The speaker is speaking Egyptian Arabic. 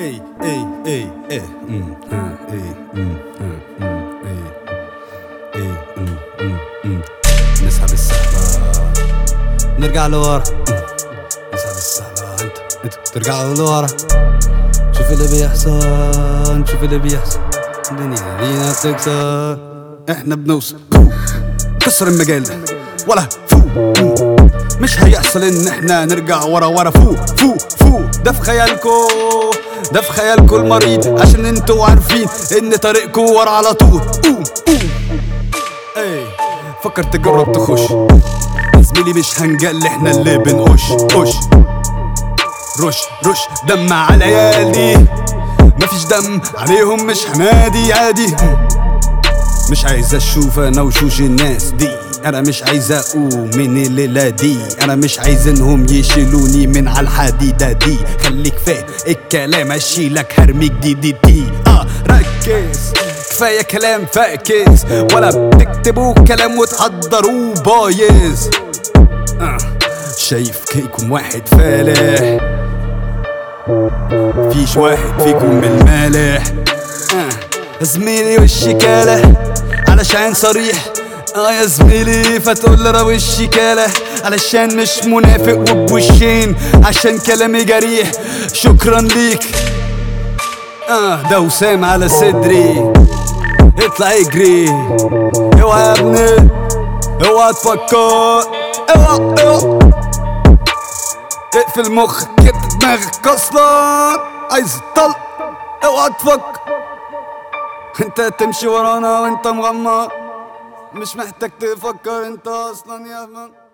اي اي اي اي أمم، ها، اي أمم، ها، أمم، اي اي أمم، أمم، أمم. نسحب السحبة نرجع لورا أمم. نسحب السحبة انت انت ترجع لورا شوف اللي بيحصل شوف اللي بيحصل الدنيا لينا بتكسر احنا بنوصل كسر المجال ده ولا فو مش هيحصل ان احنا نرجع ورا ورا فو فو فو ده في خيالكو ده في خيالكو المريض عشان انتوا عارفين ان طريقكو ورا على طول أوه، أوه. اي فكر تجرب تخش زميلي مش هنجل احنا اللي بنقش قش رش رش دم على العيال مفيش دم عليهم مش هنادي عادي مش عايز اشوف انا وشوش الناس دي انا مش عايز اقوم من الليله دي انا مش عايز انهم يشيلوني من على الحديده دي خليك فاهم الكلام اشيلك هرميك دي دي دي اه ركز كفايه كلام فاكس ولا بتكتبوا كلام وتحضروه بايظ آه. شايف كيكم واحد فالح فيش واحد فيكم من المالح آه. زميلي والشكالة علشان صريح اه يا زميلي فتقول لي انا والشكالة علشان مش منافق وبوشين عشان كلامي جريح شكرا ليك اه ده وسام على صدري اطلع اجري اوعى يا ابني اوعى تفكر اوعى اوعى اقفل مخك كده دماغك اصلا عايز طلق اوعى تفكر انت تمشي ورانا وانت مغمض مش محتاج تفكر انت اصلا يا مان